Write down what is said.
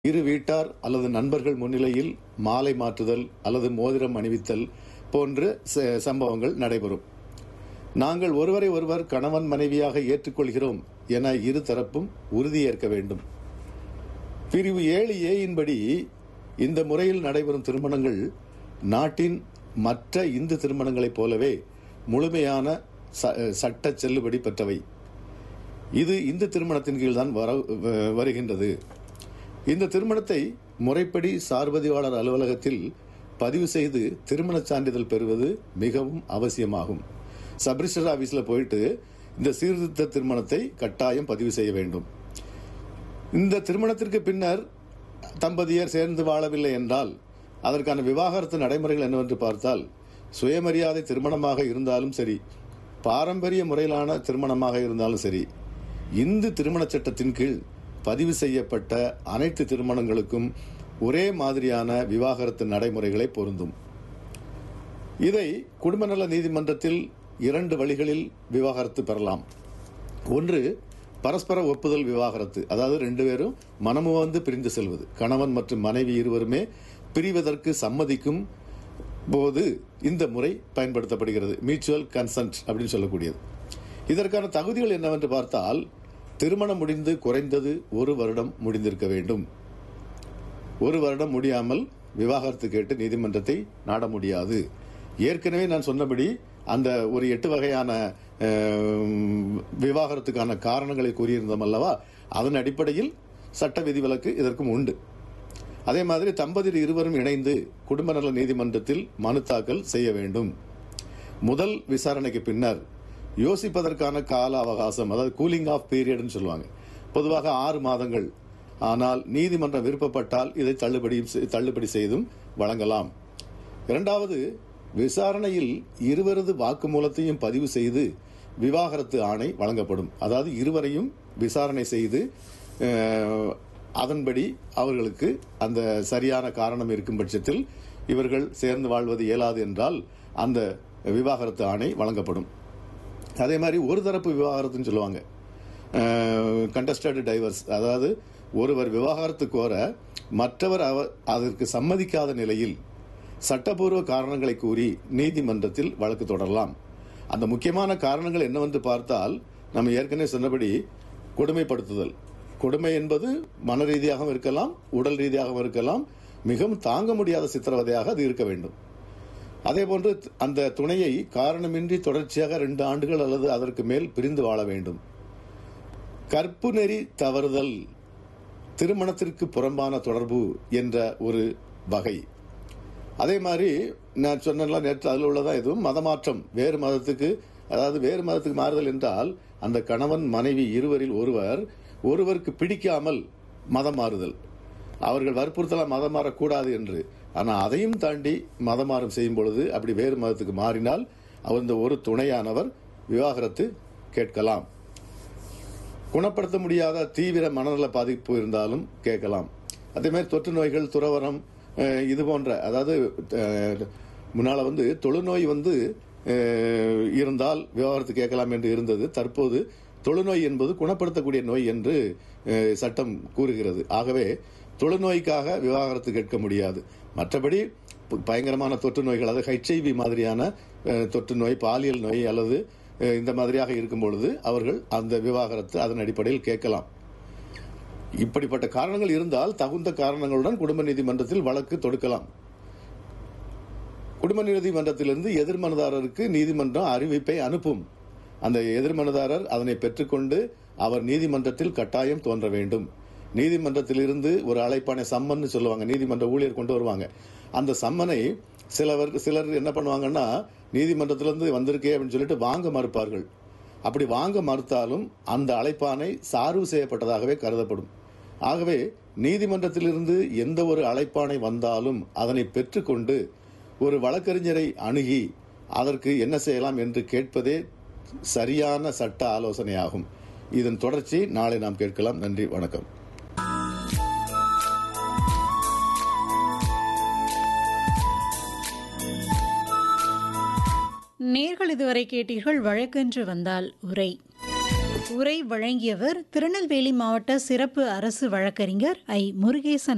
இரு வீட்டார் அல்லது நண்பர்கள் முன்னிலையில் மாலை மாற்றுதல் அல்லது மோதிரம் அணிவித்தல் போன்ற ச- சம்பவங்கள் நடைபெறும் நாங்கள் ஒருவரை ஒருவர் கணவன் மனைவியாக ஏற்றுக்கொள்கிறோம் என இரு தரப்பும் உறுதியேற்க வேண்டும் பிரிவு ஏழு ஏயின்படி இந்த முறையில் நடைபெறும் திருமணங்கள் நாட்டின் மற்ற இந்து திருமணங்களைப் போலவே முழுமையான ச- சட்ட செல்லுபடி பெற்றவை இது இந்து திருமணத்தின் கீழ் தான் வர வ- வருகின்றது இந்த திருமணத்தை முறைப்படி சார்பதிவாளர் அலுவலகத்தில் பதிவு செய்து திருமணச் சான்றிதழ் பெறுவது மிகவும் அவசியமாகும் சப்ரிஸ்டர் ஆபீஸ்ல போயிட்டு இந்த சீர்திருத்த திருமணத்தை கட்டாயம் பதிவு செய்ய வேண்டும் இந்த திருமணத்திற்கு பின்னர் தம்பதியர் சேர்ந்து வாழவில்லை என்றால் அதற்கான விவாகரத்து நடைமுறைகள் என்னவென்று பார்த்தால் சுயமரியாதை திருமணமாக இருந்தாலும் சரி பாரம்பரிய முறையிலான திருமணமாக இருந்தாலும் சரி இந்து திருமணச் சட்டத்தின் கீழ் பதிவு செய்யப்பட்ட அனைத்து திருமணங்களுக்கும் ஒரே மாதிரியான விவாகரத்து நடைமுறைகளை பொருந்தும் இதை குடும்ப நல நீதிமன்றத்தில் இரண்டு வழிகளில் விவாகரத்து பெறலாம் ஒன்று பரஸ்பர ஒப்புதல் விவாகரத்து அதாவது ரெண்டு பேரும் மனமு வந்து பிரிந்து செல்வது கணவன் மற்றும் மனைவி இருவருமே பிரிவதற்கு சம்மதிக்கும் போது இந்த முறை பயன்படுத்தப்படுகிறது மியூச்சுவல் கன்சென்ட் அப்படின்னு சொல்லக்கூடியது இதற்கான தகுதிகள் என்னவென்று பார்த்தால் திருமணம் முடிந்து குறைந்தது ஒரு வருடம் முடிந்திருக்க வேண்டும் ஒரு வருடம் முடியாமல் விவாகரத்து கேட்டு நீதிமன்றத்தை நாட முடியாது ஏற்கனவே நான் சொன்னபடி அந்த ஒரு எட்டு வகையான அஹ், விவாகரத்துக்கான காரணங்களை கூறியிருந்தோம் அல்லவா அதன் அடிப்படையில் சட்ட விதிவிலக்கு இதற்கும் உண்டு அதே மாதிரி தம்பதியர் இருவரும் இணைந்து குடும்ப நல நீதிமன்றத்தில் மனு தாக்கல் செய்ய வேண்டும் முதல் விசாரணைக்கு பின்னர் யோசிப்பதற்கான கால அவகாசம் அதாவது கூலிங் ஆஃப் பீரியட்னு சொல்லுவாங்க பொதுவாக ஆறு மாதங்கள் ஆனால் நீதிமன்றம் விருப்பப்பட்டால் இதை தள்ளுபடி தள்ளுபடி செய்தும் வழங்கலாம் இரண்டாவது விசாரணையில் இருவரது வாக்குமூலத்தையும் பதிவு செய்து விவாகரத்து ஆணை வழங்கப்படும் அதாவது இருவரையும் விசாரணை செய்து அஹ், அதன்படி அவர்களுக்கு அந்த சரியான காரணம் இருக்கும் பட்சத்தில் இவர்கள் சேர்ந்து வாழ்வது இயலாது என்றால் அந்த விவாகரத்து ஆணை வழங்கப்படும் அதே மாதிரி ஒரு தரப்பு விவாகரத்துன்னு சொல்லுவாங்க கண்டஸ்டட் டைவர்ஸ் அதாவது ஒருவர் விவாகரத்து கோர மற்றவர் அவ அதற்கு சம்மதிக்காத நிலையில் சட்டபூர்வ காரணங்களை கூறி நீதிமன்றத்தில் வழக்கு தொடரலாம் அந்த முக்கியமான காரணங்கள் என்னவென்று பார்த்தால் நம்ம ஏற்கனவே சொன்னபடி கொடுமைப்படுத்துதல் கொடுமை என்பது மன ரீதியாகவும் இருக்கலாம் உடல் ரீதியாகவும் இருக்கலாம் மிகவும் தாங்க முடியாத சித்திரவதையாக அது இருக்க வேண்டும் அதே போன்று அந்த துணையை காரணமின்றி தொடர்ச்சியாக ரெண்டு ஆண்டுகள் அல்லது அதற்கு மேல் பிரிந்து வாழ வேண்டும் கற்பு நெறி தவறுதல் திருமணத்திற்கு புறம்பான தொடர்பு என்ற ஒரு வகை அதே மாதிரி நான் சொன்னல நேற்று அதில் உள்ளதா எதுவும் மதமாற்றம் வேறு மதத்துக்கு அதாவது வேறு மதத்துக்கு மாறுதல் என்றால் அந்த கணவன் மனைவி இருவரில் ஒருவர் ஒருவருக்கு பிடிக்காமல் மதம் மாறுதல் அவர்கள் வற்புறுத்தலாம் மதம் மாறக்கூடாது என்று ஆனால் அதையும் தாண்டி மதம் மாறம் செய்யும் பொழுது அப்படி வேறு மதத்துக்கு மாறினால் அவர் இந்த ஒரு துணையானவர் விவாகரத்து கேட்கலாம் குணப்படுத்த முடியாத தீவிர மனநல பாதிப்பு இருந்தாலும் கேட்கலாம் அதே மாதிரி தொற்று நோய்கள் துறவரம் அஹ், இது போன்ற அதாவது அஹ், முன்னால வந்து தொழுநோய் வந்து அஹ், இருந்தால் விவாகரத்து கேட்கலாம் என்று இருந்தது தற்போது தொழுநோய் என்பது குணப்படுத்தக்கூடிய நோய் என்று அஹ், சட்டம் கூறுகிறது ஆகவே தொழுநோய்க்காக விவாகரத்து கேட்க முடியாது மற்றபடி ப- பயங்கரமான தொற்று நோய்கள் அதாவது ஹெச்ஐவி மாதிரியான அஹ், தொற்று நோய் பாலியல் நோய் அல்லது அஹ், இந்த மாதிரியாக இருக்கும் பொழுது அவர்கள் அந்த விவாகரத்து அதன் அடிப்படையில் கேட்கலாம் இப்படிப்பட்ட காரணங்கள் இருந்தால் தகுந்த காரணங்களுடன் குடும்ப நீதிமன்றத்தில் வழக்கு தொடுக்கலாம் குடும்ப நீதிமன்றத்திலிருந்து எதிர்மனதாரருக்கு நீதிமன்றம் அறிவிப்பை அனுப்பும் அந்த எதிர்மனதாரர் அதனை பெற்றுக்கொண்டு அவர் நீதிமன்றத்தில் கட்டாயம் தோன்ற வேண்டும் நீதிமன்றத்திலிருந்து ஒரு அழைப்பானை சம்மன்னு சொல்லுவாங்க நீதிமன்ற ஊழியர் கொண்டு வருவாங்க அந்த சம்மனை சிலவர் சிலர் என்ன பண்ணுவாங்கன்னா நீதிமன்றத்திலிருந்து வந்திருக்கே அப்படின்னு சொல்லிட்டு வாங்க மறுப்பார்கள் அப்படி வாங்க மறுத்தாலும் அந்த அழைப்பானை சார்பு செய்யப்பட்டதாகவே கருதப்படும் ஆகவே நீதிமன்றத்திலிருந்து எந்த ஒரு அழைப்பானை வந்தாலும் அதனை பெற்றுக்கொண்டு ஒரு வழக்கறிஞரை அணுகி அதற்கு என்ன செய்யலாம் என்று கேட்பதே சரியான சட்ட ஆலோசனையாகும் இதன் தொடர்ச்சி நாளை நாம் கேட்கலாம் நன்றி வணக்கம் நேர்கள் இதுவரை கேட்டீர்கள் வழக்கென்று வந்தால் உரை உரை வழங்கியவர் திருநெல்வேலி மாவட்ட சிறப்பு அரசு வழக்கறிஞர் ஐ முருகேசன்